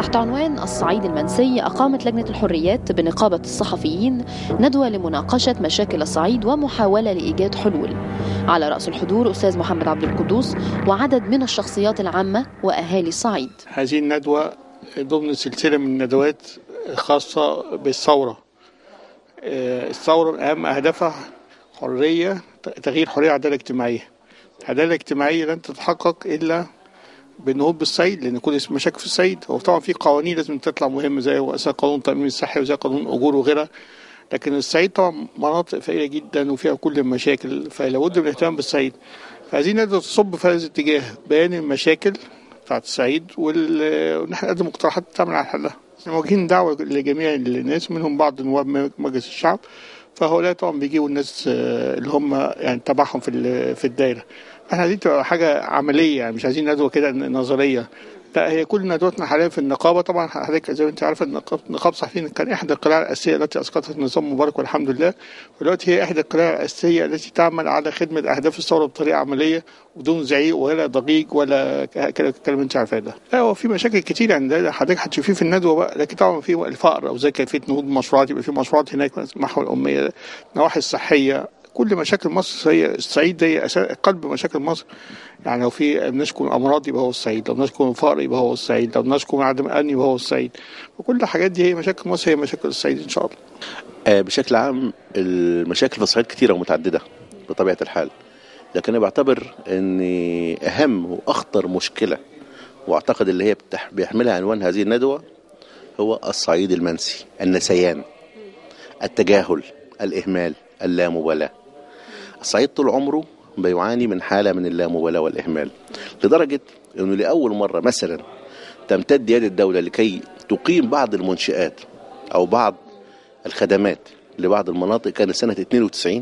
تحت عنوان الصعيد المنسي أقامت لجنة الحريات بنقابة الصحفيين ندوة لمناقشة مشاكل الصعيد ومحاولة لإيجاد حلول على رأس الحضور أستاذ محمد عبد القدوس وعدد من الشخصيات العامة وأهالي الصعيد هذه الندوة ضمن سلسلة من الندوات خاصة بالثورة الثورة من أهم أهدافها حرية تغيير حرية عدالة اجتماعية العدالة الاجتماعية لن تتحقق إلا بالنهوض بالصعيد لأن كل مشاكل في الصعيد هو طبعا في قوانين لازم تطلع مهمة زي قانون التأمين الصحي وزي قانون الأجور وغيرها لكن الصعيد طبعا مناطق فقيرة جدا وفيها كل المشاكل فلا بد من الاهتمام بالصعيد فعايزين ندوة تصب في هذا الاتجاه بيان المشاكل بتاعت الصعيد وان احنا نقدم مقترحات تعمل على حلها موجهين دعوة لجميع الناس منهم بعض نواب مجلس الشعب فهؤلاء طبعا بيجيبوا الناس اللي هم يعني تبعهم في في الدايره احنا عايزين تبقى حاجه عمليه يعني مش عايزين ندوه كده نظريه لا هي كل ندوتنا حاليا في النقابه طبعا حضرتك زي ما انت عارفه النقابه نقابه الصحفيين كان احدى القلاع الاساسيه التي اسقطت النظام مبارك والحمد لله ودلوقتي هي احدى القلاع الاساسيه التي تعمل على خدمه اهداف الثوره بطريقه عمليه بدون زعيق ولا ضجيج ولا كلام انت عارفاه ده لا هو في مشاكل كتير يعني ده حضرتك هتشوفيه في الندوه بقى لكن طبعا في الفقر او زي كيفيه نهوض مشروعات يبقى في مشروعات هناك محو الاميه النواحي الصحيه كل مشاكل مصر هي الصعيد هي قلب مشاكل مصر يعني لو في بنشكو من امراض يبقى هو الصعيد لو بنشكو من فقر يبقى هو الصعيد لو بنشكو من عدم امن يبقى هو الصعيد وكل الحاجات دي هي مشاكل مصر هي مشاكل الصعيد ان شاء الله آه بشكل عام المشاكل في الصعيد كثيره ومتعدده بطبيعه الحال لكن انا بعتبر ان اهم واخطر مشكله واعتقد اللي هي بيحملها عنوان هذه الندوه هو الصعيد المنسي النسيان التجاهل الاهمال اللامبالاه الصعيد طول عمره بيعاني من حالة من اللامبالاة والإهمال لدرجة أنه لأول مرة مثلا تمتد يد الدولة لكي تقيم بعض المنشآت أو بعض الخدمات لبعض المناطق كانت سنة 92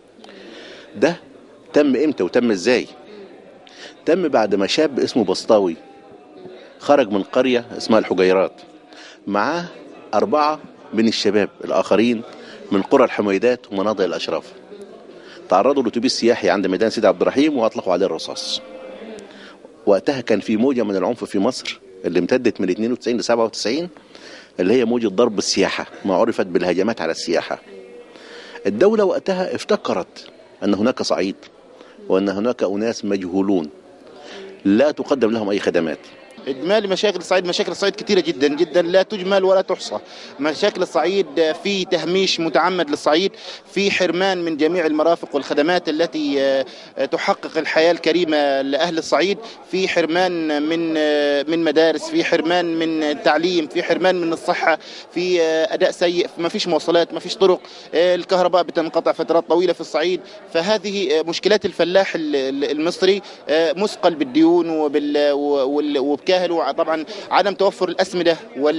ده تم إمتى وتم إزاي تم بعد ما شاب اسمه بسطاوي خرج من قرية اسمها الحجيرات معاه أربعة من الشباب الآخرين من قرى الحميدات ومناطق الأشراف تعرضوا لاتوبيس سياحي عند ميدان سيدي عبد الرحيم واطلقوا عليه الرصاص وقتها كان في موجه من العنف في مصر اللي امتدت من 92 ل 97 اللي هي موجه ضرب السياحه ما عرفت بالهجمات على السياحه الدوله وقتها افتكرت ان هناك صعيد وان هناك اناس مجهولون لا تقدم لهم اي خدمات اجمالي مشاكل الصعيد مشاكل الصعيد كثيره جدا جدا لا تجمل ولا تحصى مشاكل الصعيد في تهميش متعمد للصعيد في حرمان من جميع المرافق والخدمات التي تحقق الحياه الكريمه لاهل الصعيد في حرمان من من مدارس في حرمان من تعليم في حرمان من الصحه في اداء سيء ما فيش مواصلات ما فيش طرق الكهرباء بتنقطع فترات طويله في الصعيد فهذه مشكلات الفلاح المصري مثقل بالديون وبال وبك الكاهل وطبعا عدم توفر الاسمده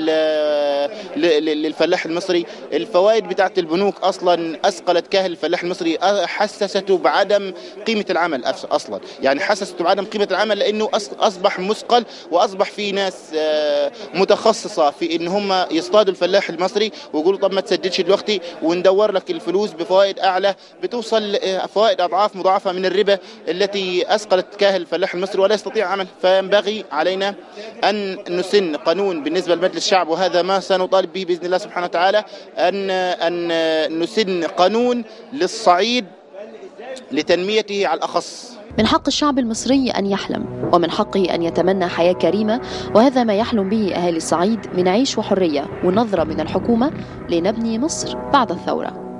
للفلاح المصري الفوائد بتاعت البنوك اصلا اثقلت كاهل الفلاح المصري حسسته بعدم قيمه العمل اصلا يعني حسسته بعدم قيمه العمل لانه اصبح مثقل واصبح في ناس متخصصه في ان هم يصطادوا الفلاح المصري ويقولوا طب ما تسددش دلوقتي وندور لك الفلوس بفوائد اعلى بتوصل فوائد اضعاف مضاعفه من الربا التي اثقلت كاهل الفلاح المصري ولا يستطيع عمل فينبغي علينا أن نسن قانون بالنسبة لمجلس الشعب وهذا ما سنطالب به بإذن الله سبحانه وتعالى أن أن نسن قانون للصعيد لتنميته على الأخص من حق الشعب المصري أن يحلم ومن حقه أن يتمنى حياة كريمة وهذا ما يحلم به أهالي الصعيد من عيش وحرية ونظرة من الحكومة لنبني مصر بعد الثورة